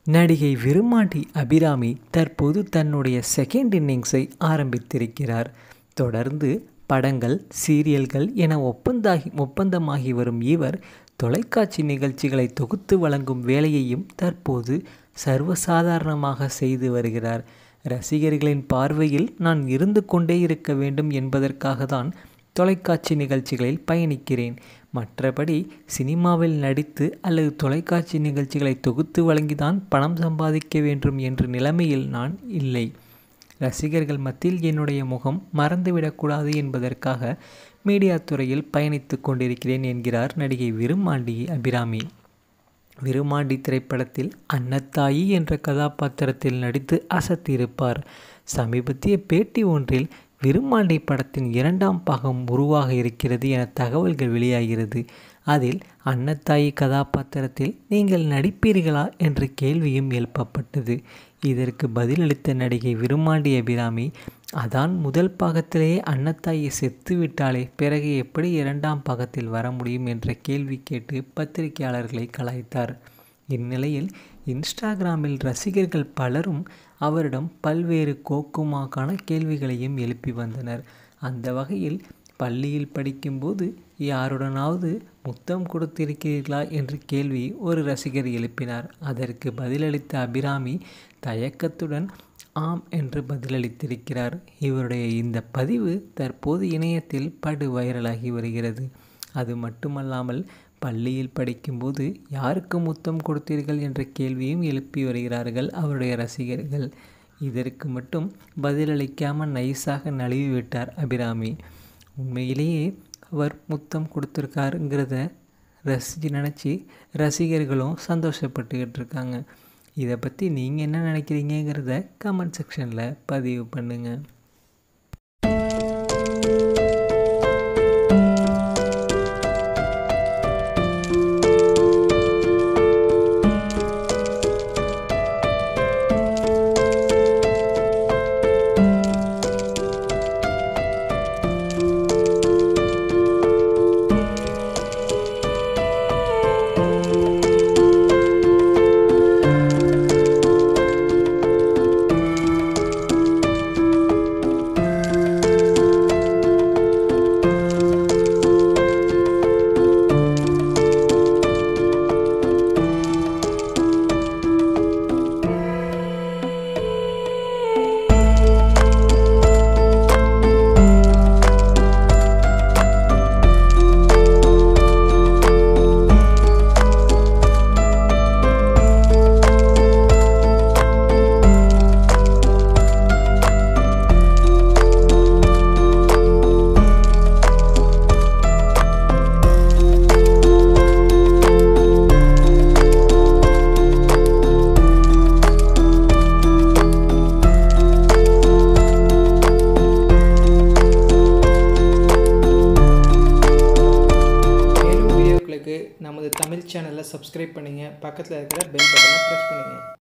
நடிகை விருமாண்டி அபிராமி தற்போது தன்னுடைய செகண்ட் இன்னிங்ஸை ஆரம்பித்திருக்கிறார் தொடர்ந்து படங்கள் சீரியல்கள் என ஒப்பந்தாகி ஒப்பந்தமாகி வரும் இவர் தொலைக்காட்சி நிகழ்ச்சிகளை தொகுத்து வழங்கும் வேலையையும் தற்போது சர்வசாதாரணமாக செய்து வருகிறார் ரசிகர்களின் பார்வையில் நான் இருந்து கொண்டே இருக்க வேண்டும் என்பதற்காக தான் தொலைக்காட்சி நிகழ்ச்சிகளில் பயணிக்கிறேன் மற்றபடி சினிமாவில் நடித்து அல்லது தொலைக்காட்சி நிகழ்ச்சிகளை தொகுத்து வழங்கிதான் பணம் சம்பாதிக்க வேண்டும் என்ற நிலைமையில் நான் இல்லை ரசிகர்கள் மத்தியில் என்னுடைய முகம் மறந்துவிடக்கூடாது என்பதற்காக மீடியா துறையில் பயணித்து கொண்டிருக்கிறேன் என்கிறார் நடிகை விருமாண்டி அபிராமி விருமாண்டி திரைப்படத்தில் அன்னத்தாயி என்ற கதாபாத்திரத்தில் நடித்து அசத்தியிருப்பார் சமீபத்திய பேட்டி ஒன்றில் விருமாண்டி படத்தின் இரண்டாம் பாகம் உருவாக இருக்கிறது என தகவல்கள் வெளியாகிறது அதில் அன்னத்தாயி கதாபாத்திரத்தில் நீங்கள் நடிப்பீர்களா என்ற கேள்வியும் எழுப்பப்பட்டது இதற்கு பதிலளித்த நடிகை விருமாண்டி அபிராமி அதான் முதல் பாகத்திலேயே அன்னத்தாயி செத்து விட்டாலே பிறகு எப்படி இரண்டாம் பாகத்தில் வர முடியும் என்ற கேள்வி கேட்டு பத்திரிகையாளர்களை கலாய்த்தார் இந்நிலையில் இன்ஸ்டாகிராமில் ரசிகர்கள் பலரும் அவரிடம் பல்வேறு கோக்குமாக்கான கேள்விகளையும் எழுப்பி வந்தனர் அந்த வகையில் பள்ளியில் படிக்கும்போது யாருடனாவது முத்தம் கொடுத்திருக்கிறீர்களா என்ற கேள்வி ஒரு ரசிகர் எழுப்பினார் அதற்கு பதிலளித்த அபிராமி தயக்கத்துடன் ஆம் என்று பதிலளித்திருக்கிறார் இவருடைய இந்த பதிவு தற்போது இணையத்தில் படு வைரலாகி வருகிறது அது மட்டுமல்லாமல் பள்ளியில் படிக்கும்போது யாருக்கு முத்தம் கொடுத்தீர்கள் என்ற கேள்வியும் எழுப்பி வருகிறார்கள் அவருடைய ரசிகர்கள் இதற்கு மட்டும் பதிலளிக்காமல் நைஸாக நழுவி விட்டார் அபிராமி உண்மையிலேயே அவர் முத்தம் கொடுத்துருக்காருங்கிறத ரசித்து நினச்சி ரசிகர்களும் சந்தோஷப்பட்டுக்கிட்டு இருக்காங்க இதை பற்றி நீங்கள் என்ன நினைக்கிறீங்கிறத கமெண்ட் செக்ஷனில் பதிவு பண்ணுங்கள் மேலும் வீடியோக்களுக்கு நமது தமிழ் சேனலை சப்ஸ்கிரைப் பண்ணுங்கள் பக்கத்தில் இருக்கிற பெல் பட்டனை ப்ரெஸ் பண்ணுங்கள்